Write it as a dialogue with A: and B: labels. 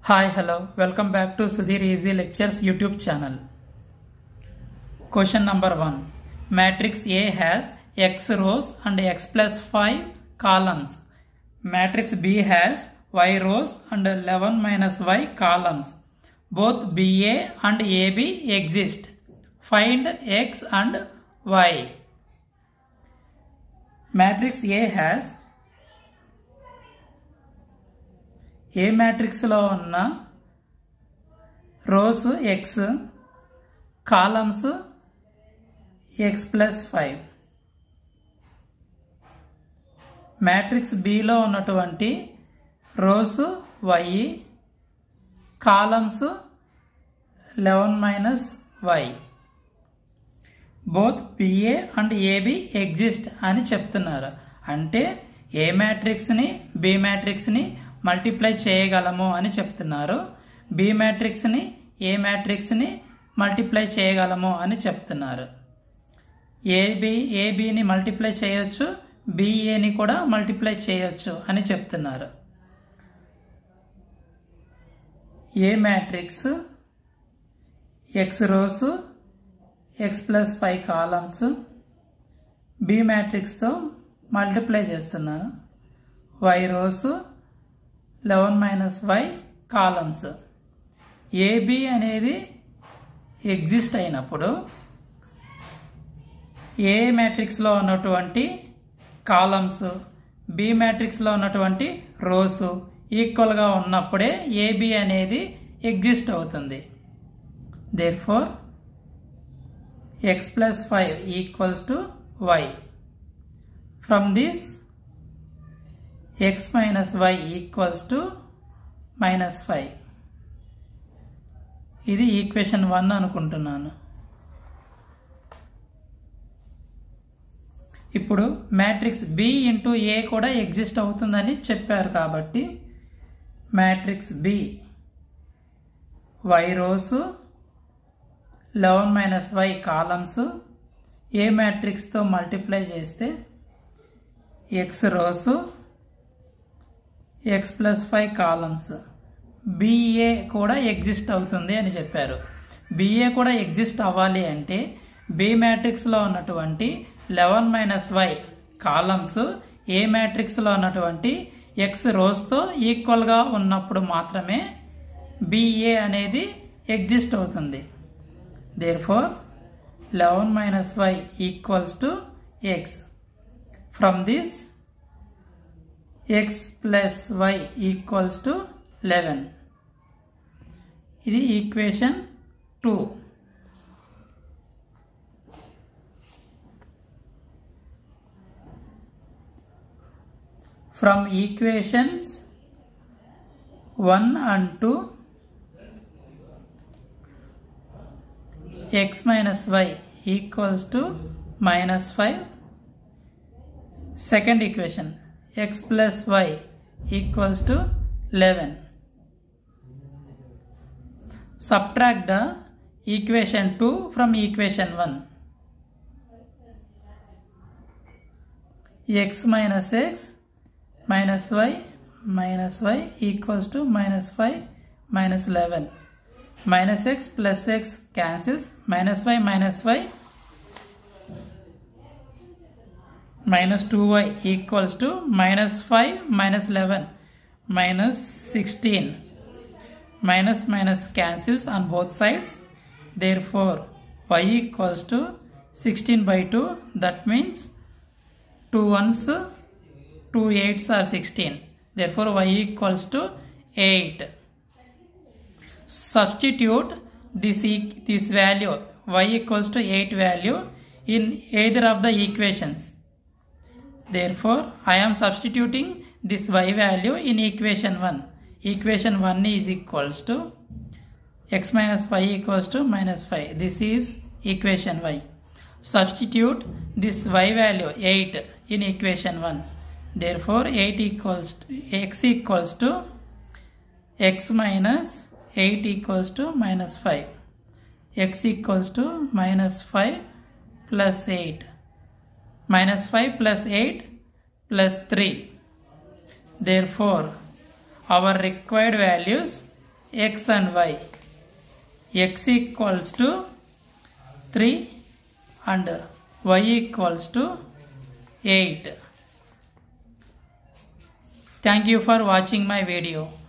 A: Hi, hello. Welcome back to Sudhir Easy Lectures YouTube channel. Question number 1. Matrix A has x rows and x plus 5 columns. Matrix B has y rows and 11 minus y columns. Both BA and AB exist. Find x and y. Matrix A has A మ్యాట్రిక్స్లో ఉన్న rows x columns x plus five matrix బిలో ఉన్నటువంటి rows y columns eleven minus y both BA and AB exist అని చెప్తున్నారు అంటే ఏ మ్యాట్రిక్స్ని B మ్యాట్రిక్స్ని multiply చేయగలము అని చెప్తున్నారు బి మ్యాట్రిక్స్ని ఏ మ్యాట్రిక్స్ని మల్టిప్లై చేయగలము అని చెప్తున్నారు ఏబి ఏబిని మల్టిప్లై చేయొచ్చు బిఏని కూడా మల్టిప్లై చేయొచ్చు అని చెప్తున్నారు A matrix x rows x plus five columns B మ్యాట్రిక్స్తో మల్టిప్లై చేస్తున్నాను y rows eleven minus y columns AB అనేది ఎగ్జిస్ట్ అయినప్పుడు ఏ మ్యాట్రిక్స్లో ఉన్నటువంటి కాలమ్స్ బి మ్యాట్రిక్స్లో ఉన్నటువంటి రోస్ ఈక్వల్గా ఉన్నప్పుడే ఏబి అనేది ఎగ్జిస్ట్ అవుతుంది therefore x plus five equals to y from this x minus y equals to minus five ఇది ఈక్వేషన్ వన్ అనుకుంటున్నాను ఇప్పుడు మ్యాట్రిక్స్ బి ఇంటూ ఏ కూడా ఎగ్జిస్ట్ అవుతుందని చెప్పారు కాబట్టి matrix B y rows eleven minus y columns A మ్యాట్రిక్స్తో multiply చేస్తే x rows x plus five columns BA కూడా ఎగ్జిస్ట్ అవుతుంది అని చెప్పారు బిఏ కూడా ఎగ్జిస్ట్ అవ్వాలి అంటే బి మ్యాట్రిక్స్లో ఉన్నటువంటి eleven minus y columns A మ్యాట్రిక్స్లో ఉన్నటువంటి ఎక్స్ రోస్తో ఈక్వల్గా ఉన్నప్పుడు మాత్రమే బిఏ అనేది ఎగ్జిస్ట్ అవుతుంది therefore eleven minus y equals to x from this x plus y equals to eleven ఇది equation two from equations one and two x minus y equals to minus five second equation x plus y equals to 11. Subtract the equation 2 from equation 1. x minus x minus y minus y equals to minus 5 minus 11. Minus x plus x cancels. Minus y minus y minus 2y equals to minus 5 minus 11 minus 16 minus minus cancels on both sides therefore y equals to 16 by 2 that means 2 ones 2 8s are 16 therefore y equals to 8 substitute this e- this value y equals to 8 value in either of the equations Therefore, I am substituting this y value in equation 1. Equation 1 is equals to x minus y equals to minus 5. This is equation y. Substitute this y value 8 in equation 1. Therefore, 8 equals to, x equals to x minus 8 equals to minus 5. x equals to minus 5 plus 8 minus 5 plus 8 plus 3. Therefore, our required values x and y x equals to 3 and y equals to 8 thank you for watching my video